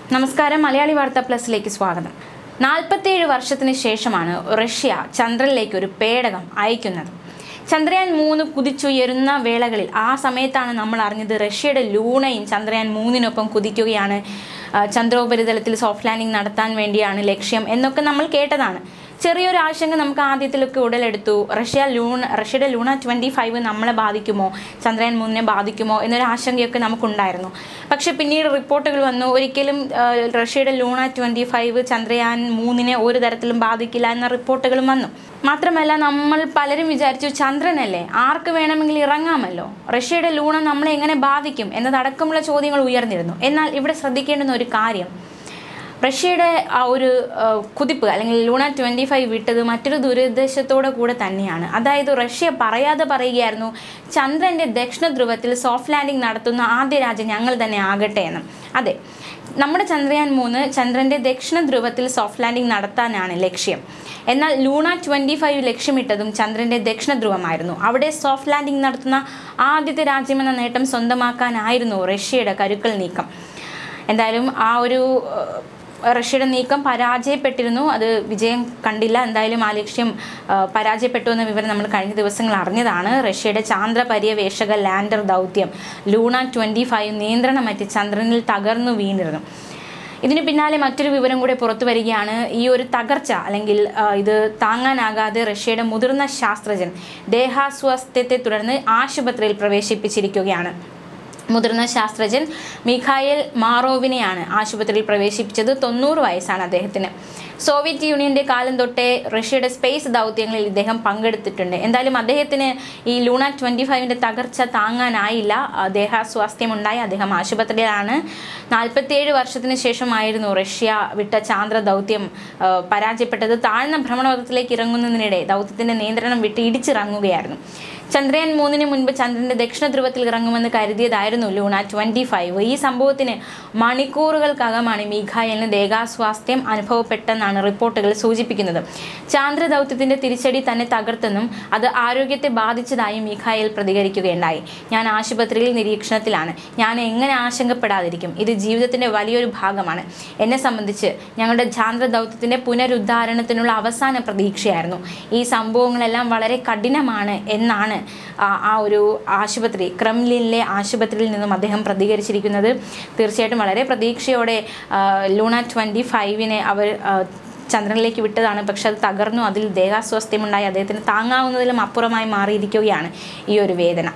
നമസ്കാരം മലയാളി വാർത്ത പ്ലസിലേക്ക് സ്വാഗതം നാൽപ്പത്തിയേഴ് വർഷത്തിന് ശേഷമാണ് റഷ്യ ചന്ദ്രനിലേക്ക് ഒരു പേടകം അയക്കുന്നത് ചന്ദ്രയാൻ മൂന്ന് കുതിച്ചുയരുന്ന വേളകളിൽ ആ സമയത്താണ് നമ്മൾ അറിഞ്ഞത് റഷ്യയുടെ ലൂണയും ചന്ദ്രയാൻ മൂന്നിനൊപ്പം കുതിക്കുകയാണ് ആ, ചന്ദ്രോപരിതലത്തിൽ സോഫ്റ്റ് ലാൻഡിംഗ് നടത്താൻ വേണ്ടിയാണ് ലക്ഷ്യം എന്നൊക്കെ നമ്മൾ കേട്ടതാണ് ചെറിയൊരു ആശങ്ക നമുക്ക് ആദ്യത്തിലൊക്കെ ഉടലെടുത്തു റഷ്യ ലൂൺ റഷ്യയുടെ ലൂണ ട്വൻറ്റി ഫൈവ് നമ്മളെ ബാധിക്കുമോ ചന്ദ്രയാൻ മൂന്നിനെ ബാധിക്കുമോ എന്നൊരു ആശങ്കയൊക്കെ നമുക്കുണ്ടായിരുന്നു പക്ഷെ പിന്നീട് റിപ്പോർട്ടുകൾ വന്നു ഒരിക്കലും ആ, റഷ്യയുടെ ലൂണ ട്വൻറ്റി ഫൈവ് ചന്ദ്രയാൻ മൂന്നിനെ ഒരു തരത്തിലും ബാധിക്കില്ല എന്ന റിപ്പോർട്ടുകളും വന്നു മാത്രമല്ല നമ്മൾ പലരും വിചാരിച്ചു ചന്ദ്രനല്ലേ ആർക്ക് വേണമെങ്കിലും ഇറങ്ങാമല്ലോ റഷ്യയുടെ ലൂണ നമ്മളെ എങ്ങനെ ബാധിക്കും എന്നതടക്കമുള്ള ചോദ്യങ്ങൾ ഉയർന്നിരുന്നു എന്നാൽ ഇവിടെ ശ്രദ്ധിക്കേണ്ടുന്ന ഒരു കാര്യം റഷ്യയുടെ ആ ഒരു ആ, കുതിപ്പ് അല്ലെങ്കിൽ ലൂണ ട്വൻറ്റി ഫൈവ് വിട്ടത് മറ്റൊരു ദുരുദ്ദേശത്തോടെ കൂടെ തന്നെയാണ് അതായത് റഷ്യ പറയാതെ പറയുകയായിരുന്നു ചന്ദ്രൻ്റെ ദക്ഷിണ ധ്രുവത്തിൽ സോഫ്റ്റ് ലാൻഡിംഗ് നടത്തുന്ന ആദ്യ രാജ്യം ഞങ്ങൾ തന്നെ ആകട്ടെ എന്ന് അതെ നമ്മുടെ ചന്ദ്രയാൻ മൂന്ന് ചന്ദ്രൻ്റെ ദക്ഷിണ ധ്രുവത്തിൽ സോഫ്റ്റ് ലാൻഡിംഗ് നടത്താനാണ് ലക്ഷ്യം എന്നാൽ ലൂണ ട്വൻറ്റി ഫൈവ് ലക്ഷ്യമിട്ടതും ചന്ദ്രൻ്റെ ദക്ഷിണ ധ്രുവമായിരുന്നു അവിടെ സോഫ്റ്റ് ലാൻഡിംഗ് നടത്തുന്ന ആദ്യത്തെ രാജ്യമെന്ന നേട്ടം സ്വന്തമാക്കാനായിരുന്നു റഷ്യയുടെ കരുക്കൾ നീക്കം എന്തായാലും ആ ഒരു ഏഹ്, റഷ്യയുടെ നീക്കം പരാജയപ്പെട്ടിരുന്നു അത് വിജയം കണ്ടില്ല എന്തായാലും ആ ലക്ഷ്യം ഏഹ്, പരാജയപ്പെട്ടു എന്ന വിവരം നമ്മൾ കഴിഞ്ഞ ദിവസങ്ങൾ അറിഞ്ഞതാണ് റഷ്യയുടെ ചാന്ദ്ര പര്യവേഷക ലാൻഡർ ദൗത്യം ലൂണ ട്വൻറ്റി ഫൈവ് നിയന്ത്രണമറ്റ് ചന്ദ്രനിൽ തകർന്നു വീണിരുന്നു ഇതിന് പിന്നാലെ മറ്റൊരു വിവരം കൂടെ പുറത്തു വരികയാണ് ഈ ഒരു തകർച്ച അല്ലെങ്കിൽ ആ, ഇത് താങ്ങാനാകാതെ റഷ്യയുടെ മുതിർന്ന ശാസ്ത്രജ്ഞൻ ദേഹാസ്വാസ്ഥ്യത്തെ തുടർന്ന് ആശുപത്രിയിൽ പ്രവേശിപ്പിച്ചിരിക്കുകയാണ് മുതിർന്ന ശാസ്ത്രജ്ഞൻ മിഖായേൽ മാറോവിനെയാണ് ആശുപത്രിയിൽ പ്രവേശിപ്പിച്ചത് തൊണ്ണൂറ് വയസ്സാണ് അദ്ദേഹത്തിന് സോവിയറ്റ് യൂണിയന്റെ കാലം തൊട്ടേ റഷ്യയുടെ സ്പേസ് ദൗത്യങ്ങളിൽ ഇദ്ദേഹം പങ്കെടുത്തിട്ടുണ്ട് എന്തായാലും അദ്ദേഹത്തിന് ഈ ലൂണ ട്വൻറ്റി ഫൈവിൻ്റെ തകർച്ച താങ്ങാനായില്ല ദേഹാസ്വാസ്ഥ്യമുണ്ടായി അദ്ദേഹം ആശുപത്രിയിലാണ് നാൽപ്പത്തിയേഴ് വർഷത്തിന് ശേഷമായിരുന്നു റഷ്യ വിട്ട ചാന്ദ്ര ദൗത്യം ആ, പരാജയപ്പെട്ടത് താഴ്ന്ന ഭ്രമണപഥത്തിലേക്ക് ഇറങ്ങുന്നതിനിടെ ദൗത്യത്തിന്റെ നിയന്ത്രണം വിട്ട് ഇടിച്ചിറങ്ങുകയായിരുന്നു ചന്ദ്രയാൻ മൂന്നിന് മുൻപ് ചന്ദ്രന്റെ ദക്ഷിണ ധ്രുവത്തിൽ ഇറങ്ങുമെന്ന് കരുതിയതായിരുന്നു ലൂണ ട്വൻറ്റി ഫൈവ് ഈ സംഭവത്തിന് മണിക്കൂറുകൾക്കകമാണ് മീഖായലിന് ദേഹാസ്വാസ്ഥ്യം അനുഭവപ്പെട്ടെന്നാണ് റിപ്പോർട്ടുകൾ സൂചിപ്പിക്കുന്നത് ചാന്ദ്ര ദൗത്യത്തിന്റെ തിരിച്ചടി തന്നെ തകർത്തെന്നും അത് ആരോഗ്യത്തെ ബാധിച്ചതായും മീഖായൽ പ്രതികരിക്കുകയുണ്ടായി ഞാൻ ആശുപത്രിയിൽ നിരീക്ഷണത്തിലാണ് ഞാൻ എങ്ങനെ ആശങ്കപ്പെടാതിരിക്കും ഇത് ജീവിതത്തിന്റെ വലിയൊരു ഭാഗമാണ് എന്നെ സംബന്ധിച്ച് ഞങ്ങളുടെ ചാന്ദ്ര ദൗത്യത്തിന്റെ പുനരുദ്ധാരണത്തിനുള്ള അവസാന പ്രതീക്ഷയായിരുന്നു ഈ സംഭവങ്ങളെല്ലാം വളരെ കഠിനമാണ് എന്നാണ് ആ ആ ഒരു ആശുപത്രി ക്രെംലിനിലെ ആശുപത്രിയിൽ നിന്നും അദ്ദേഹം പ്രതികരിച്ചിരിക്കുന്നത് തീർച്ചയായിട്ടും വളരെ പ്രതീക്ഷയോടെ ആ, ലൂണ ട്വൻറ്റി ഫൈവിനെ അവർ ആ, ചന്ദ്രനിലേക്ക് വിട്ടതാണ് പക്ഷെ അത് തകർന്നു അതിൽ ദേഹാസ്വാസ്ഥ്യമുണ്ടായി അദ്ദേഹത്തിന് താങ്ങാവുന്നതിലും അപ്പുറമായി മാറിയിരിക്കുകയാണ് ഈ ഒരു വേദന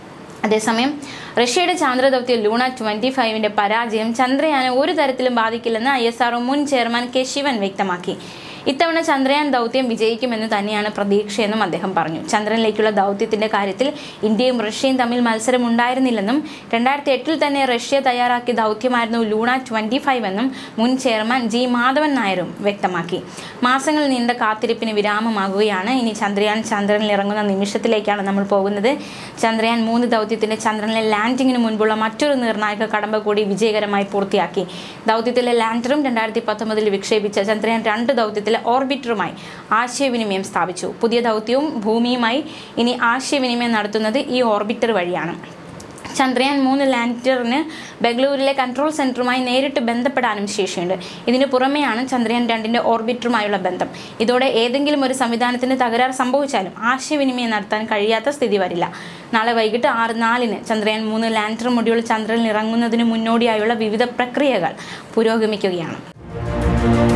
അതേസമയം റഷ്യയുടെ ചാന്ദ്രദൗത്യം ലൂണ ട്വൻറ്റി ഫൈവിൻ്റെ പരാജയം ചന്ദ്രയാനെ ഒരു തരത്തിലും ബാധിക്കില്ലെന്ന് ഐ എസ് ആർഒ മുൻ ചെയർമാൻ കെ ശിവൻ വ്യക്തമാക്കി ഇത്തവണ ചന്ദ്രയാൻ ദൗത്യം വിജയിക്കുമെന്ന് തന്നെയാണ് പ്രതീക്ഷയെന്നും അദ്ദേഹം പറഞ്ഞു ചന്ദ്രനിലേക്കുള്ള ദൗത്യത്തിന്റെ കാര്യത്തിൽ ഇന്ത്യയും റഷ്യയും തമ്മിൽ മത്സരം ഉണ്ടായിരുന്നില്ലെന്നും രണ്ടായിരത്തി എട്ടിൽ തന്നെ റഷ്യ തയ്യാറാക്കിയ ദൗത്യമായിരുന്നു ലൂണ ട്വൻറ്റി ഫൈവ് എന്നും മുൻ ചെയർമാൻ ജി മാധവൻ നായരും വ്യക്തമാക്കി മാസങ്ങൾ നീണ്ട കാത്തിരിപ്പിന് വിരാമമാകുകയാണ് ഇനി ചന്ദ്രയാൻ ചന്ദ്രനിൽ ഇറങ്ങുന്ന നിമിഷത്തിലേക്കാണ് നമ്മൾ പോകുന്നത് ചന്ദ്രയാൻ മൂന്ന് ദൗത്യത്തിന്റെ ചന്ദ്രനിലെ ലാൻഡിങ്ങിന് മുൻപുള്ള മറ്റൊരു നിർണായക കടമ്പ കൂടി വിജയകരമായി പൂർത്തിയാക്കി ദൗത്യത്തിലെ ലാൻഡറും രണ്ടായിരത്തി പത്തൊമ്പതിൽ വിക്ഷേപിച്ച ചന്ദ്രയാൻ രണ്ട് ദൗത്യത്തിലെ ഓർബിറ്ററുമായി ആശയവിനിമയം സ്ഥാപിച്ചു പുതിയ ദൗത്യവും ഭൂമിയുമായി ഇനി ആശയവിനിമയം നടത്തുന്നത് ഈ ഓർബിറ്റർ വഴിയാണ് ചന്ദ്രയാൻ മൂന്ന് ലാൻഡറിന് ബംഗളൂരിലെ കൺട്രോൾ സെൻറ്ററുമായി നേരിട്ട് ബന്ധപ്പെടാനും ശേഷിയുണ്ട് ഇതിനു പുറമെയാണ് ചന്ദ്രയാൻ രണ്ടിൻ്റെ ഓർബിറ്ററുമായുള്ള ബന്ധം ഇതോടെ ഏതെങ്കിലും ഒരു സംവിധാനത്തിന് തകരാർ സംഭവിച്ചാലും ആശയവിനിമയം നടത്താൻ കഴിയാത്ത സ്ഥിതി വരില്ല നാളെ വൈകിട്ട് ആറ് നാലിന് ചന്ദ്രയാൻ മൂന്ന് ലാൻഡർ മൊഡ്യൂൾ ചന്ദ്രനിൽ ഇറങ്ങുന്നതിന് മുന്നോടിയായുള്ള വിവിധ പ്രക്രിയകൾ പുരോഗമിക്കുകയാണ്